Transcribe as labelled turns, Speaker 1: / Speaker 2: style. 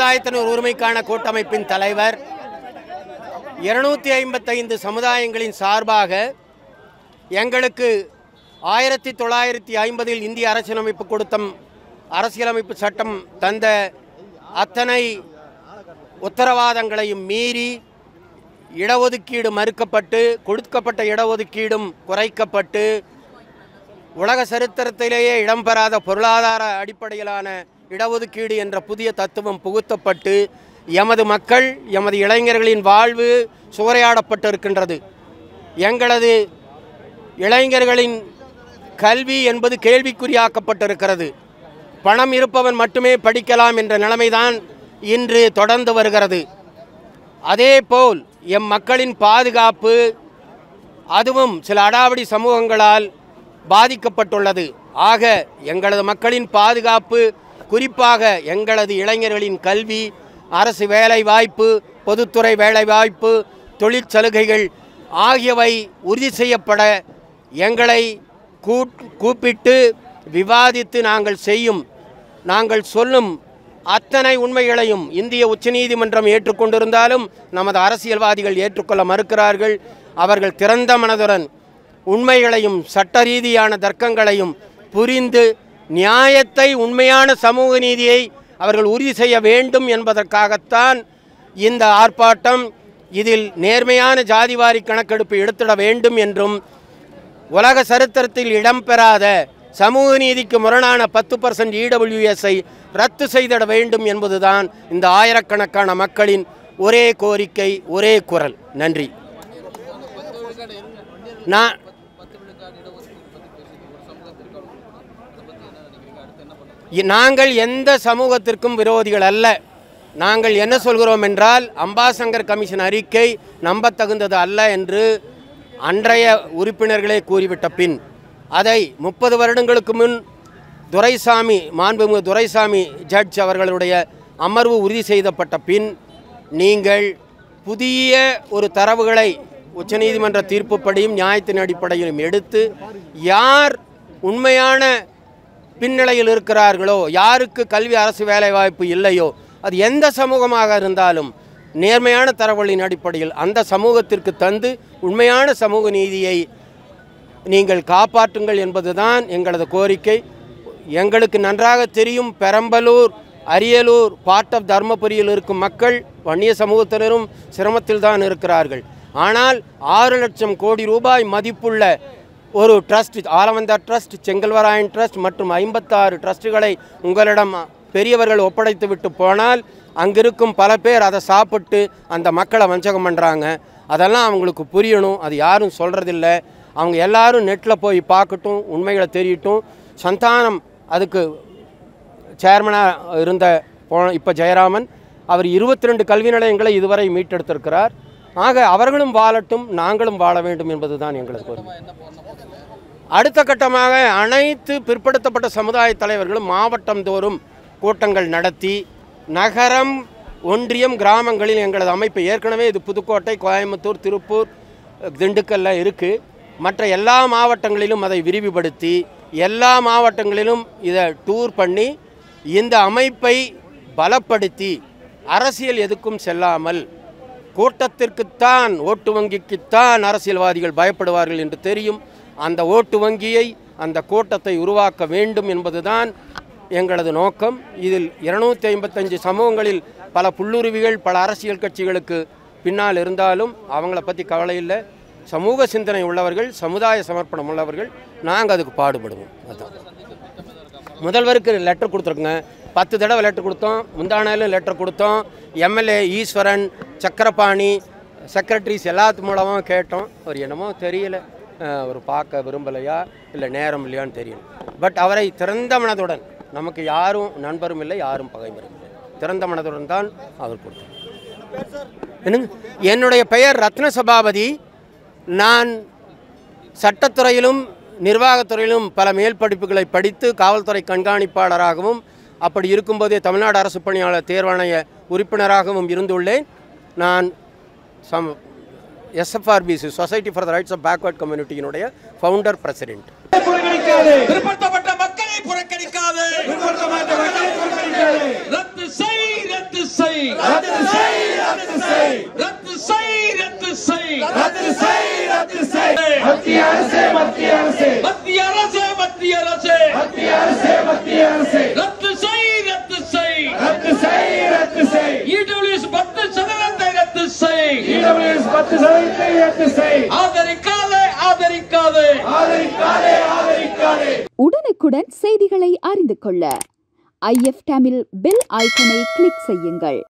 Speaker 1: சமுதாயத்தினர் உரிமைக்கான கூட்டமைப்பின் தலைவர் இருநூத்தி ஐம்பத்தைந்து சமுதாயங்களின் சார்பாக எங்களுக்கு ஆயிரத்தி தொள்ளாயிரத்தி ஐம்பதில் இந்திய அரசியலமைப்பு கொடுத்த அரசியலமைப்பு சட்டம் தந்த அத்தனை உத்தரவாதங்களையும் மீறி இடஒதுக்கீடு மறுக்கப்பட்டு கொடுக்கப்பட்ட இடஒதுக்கீடும் குறைக்கப்பட்டு உலக சரித்திரத்திலேயே இடம்பெறாத பொருளாதார அடிப்படையிலான இடஒதுக்கீடு என்ற புதிய தத்துவம் புகுத்தப்பட்டு எமது மக்கள் எமது இளைஞர்களின் வாழ்வு சூறையாடப்பட்டிருக்கின்றது எங்களது இளைஞர்களின் கல்வி என்பது கேள்விக்குறியாக்கப்பட்டிருக்கிறது பணம் இருப்பவன் மட்டுமே படிக்கலாம் என்ற நிலைமைதான் இன்று தொடர்ந்து வருகிறது அதேபோல் எம் மக்களின் பாதுகாப்பு அதுவும் சில அடாவடி சமூகங்களால் பாதிக்கப்பட்டுள்ளது ஆக எங்களது மக்களின் பாதுகாப்பு குறிப்பாக எங்களது இளைஞர்களின் கல்வி அரசு வேலை வாய்ப்பு பொதுத்துறை வேலை வாய்ப்பு தொழிற்சலுகைகள் ஆகியவை உறுதி செய்யப்பட எங்களை கூட் கூப்பிட்டு விவாதித்து நாங்கள் செய்யும் நாங்கள் சொல்லும் அத்தனை உண்மைகளையும் இந்திய உச்சநீதிமன்றம் ஏற்றுக்கொண்டிருந்தாலும் நமது அரசியல்வாதிகள் ஏற்றுக்கொள்ள மறுக்கிறார்கள் அவர்கள் திறந்த மனதுடன் உண்மைகளையும் சட்ட ரீதியான தர்க்கங்களையும் புரிந்து நியாயத்தை உண்மையான சமூக நீதியை அவர்கள் உறுதி செய்ய வேண்டும் என்பதற்காகத்தான் இந்த ஆர்ப்பாட்டம் இதில் நேர்மையான ஜாதிவாரி கணக்கெடுப்பு எடுத்திட வேண்டும் என்றும் உலக சரித்திரத்தில் இடம்பெறாத சமூக நீதிக்கு முரணான பத்து பர்சன்ட் இடபிள்யூஎஸ்ஐ ரத்து செய்திட வேண்டும் என்பதுதான் இந்த ஆயிரக்கணக்கான மக்களின் ஒரே கோரிக்கை ஒரே குரல் நன்றி நான் இ- நாங்கள் எந்த சமூகத்திற்கும் விரோதிகள் அல்ல நாங்கள் என்ன சொல்கிறோம் என்றால் அம்பாசங்கர் கமிஷன் அறிக்கை நம்பத்தகுந்தது அல்ல என்று அன்றைய உறுப்பினர்களே கூறிவிட்ட பின் அதை முப்பது வருடங்களுக்கு முன் துரைசாமி மாண்புமிகு துரைசாமி ஜட்ஜ் அவர்களுடைய அமர்வு உறுதி செய்யப்பட்ட பின் நீங்கள் புதிய ஒரு தரவுகளை உச்சநீதிமன்ற தீர்ப்புப்படியும் நியாயத்தின் அடிப்படையிலும் எடுத்து யார் உண்மையான பின்னிலையில் இருக்கிறார்களோ யாருக்கு கல்வி அரசு வேலைவாய்ப்பு இல்லையோ அது எந்த சமூகமாக இருந்தாலும் நேர்மையான தரவுகளின் அடிப்படையில் அந்த சமூகத்திற்கு தந்து உண்மையான சமூக நீதியை நீங்கள் காப்பாற்றுங்கள் என்பதுதான் எங்களது கோரிக்கை எங்களுக்கு நன்றாக தெரியும் பெரம்பலூர் அரியலூர் பார்ட் ஆஃப் தர்மபுரியில் இருக்கும் மக்கள் வன்னிய சமூகத்தினரும் சிரமத்தில் தான் இருக்கிறார்கள் ஆனால் ஆறு லட்சம் கோடி ரூபாய் மதிப்புள்ள ஒரு trust Alavanda trust Chengalvarayan trust மற்றும் ஐம்பத்தாறு ட்ரஸ்ட்டுகளை உங்களிடம் பெரியவர்கள் ஒப்படைத்து விட்டு போனால் அங்கிருக்கும் பல பேர் அதை சாப்பிட்டு அந்த மக்களை வஞ்சகம் பண்ணுறாங்க அதெல்லாம் அவங்களுக்கு புரியணும் அது யாரும் சொல்கிறதில்ல அவங்க எல்லாரும் நெட்டில் போய் பார்க்கட்டும் உண்மைகளை தெரியட்டும் சந்தானம் அதுக்கு சேர்மனாக இருந்த போ இப்போ ஜெயராமன் அவர் இருபத்தி ரெண்டு கல்வி நிலையங்களை இதுவரை மீட்டெடுத்திருக்கிறார் ஆக அவர்களும் வாழட்டும் நாங்களும் வாழ வேண்டும் என்பதுதான் எங்களது கோரிக்கை அடுத்த கட்டமாக அனைத்து பிற்படுத்தப்பட்ட சமுதாய தலைவர்களும் மாவட்டம் தோறும் கூட்டங்கள் நடத்தி நகரம் ஒன்றியம் கிராமங்களில் எங்களது அமைப்பு ஏற்கனவே இது புதுக்கோட்டை கோயம்புத்தூர் திருப்பூர் திண்டுக்கல்ல இருக்குது மற்ற எல்லா மாவட்டங்களிலும் அதை விரிவுபடுத்தி எல்லா மாவட்டங்களிலும் இதை டூர் பண்ணி இந்த அமைப்பை பலப்படுத்தி அரசியல் எதுக்கும் செல்லாமல் கூட்டத்திற்குத்தான் ஓட்டு வங்கிக்குத்தான் அரசியல்வாதிகள் பயப்படுவார்கள் என்று தெரியும் அந்த ஓட்டு வங்கியை அந்த கூட்டத்தை உருவாக்க வேண்டும் என்பதுதான் எங்களது நோக்கம் இதில் இருநூத்தி ஐம்பத்தஞ்சு சமூகங்களில் பல புல்லுருவிகள் பல அரசியல் கட்சிகளுக்கு பின்னால் இருந்தாலும் அவங்கள பற்றி கவலை இல்லை சமூக சிந்தனை உள்ளவர்கள் சமுதாய சமர்ப்பணம் உள்ளவர்கள் நாங்கள் அதுக்கு பாடுபடுவோம் அதான் முதல்வருக்கு லெட்டர் கொடுத்துருக்குங்க பத்து தடவை லெட்டர் கொடுத்தோம் முந்தானாலும் லெட்டர் கொடுத்தோம் எம்எல்ஏ ஈஸ்வரன் சக்கரபாணி செக்ரட்டரிஸ் எல்லாத்து மூலமாக கேட்டோம் அவர் என்னமோ தெரியல அஹ், அவர் பார்க்க விரும்பலையா இல்லை நேரம் இல்லையான்னு தெரியல பட் அவரை திறந்த மனதுடன் நமக்கு யாரும் நண்பரும் இல்லை யாரும் பகைவரும் இல்லை திறந்த மனதுடன் தான் அவர் கொடுத்தார் என்னங்க என்னுடைய பெயர் ரத்ன சபாபதி நான் சட்டத்துறையிலும் நிர்வாகத்துறையிலும் பல மேல் படிப்புகளை படித்து காவல்துறை கண்காணிப்பாளராகவும் அப்படி இருக்கும்போதே தமிழ்நாடு அரசு பணியாளர் தேர்வாணைய உறுப்பினராகவும் இருந்துள்ளேன் நான் சம் SFRBC society for the rights of backward கம்யூனிட்டியினுடைய ஃபவுண்டர் பிரசிடென்ட்
Speaker 2: பிற்படுத்தப்பட்ட மக்களை புறக்கணிக்காது ரத்து செய் ரத்து செய் செய்
Speaker 3: ரத்து செய் ரத்து செய்
Speaker 2: ரத்து செய் ரத்து செய்
Speaker 3: ரத்து செய் ரத்து செய் மத்திய அரசே மத்திய அரசே
Speaker 2: மத்திய அரசே மத்திய அரசே
Speaker 3: மத்திய அரசே மத்திய அரசே
Speaker 2: ரத்து செய் ரத்து செய்
Speaker 3: ரத்து செய் ரத்து செய்
Speaker 2: இடபிள்யூஎஸ் பத்து சதவீதத்தை ரத்து செய்
Speaker 3: இடபிள்யூஎஸ் பத்து சதவீதத்தை ரத்து செய்
Speaker 2: ஆதரிக்காதே ஆதரிக்காதே
Speaker 3: ஆதரிக்காதே ஆதரிக்காதே
Speaker 4: உடனுக்குடன் செய்திகளை அறிந்து கொள்ள ஐஎஃப் தமிழ் பெல் ஐக்கனை கிளிக் செய்யுங்கள்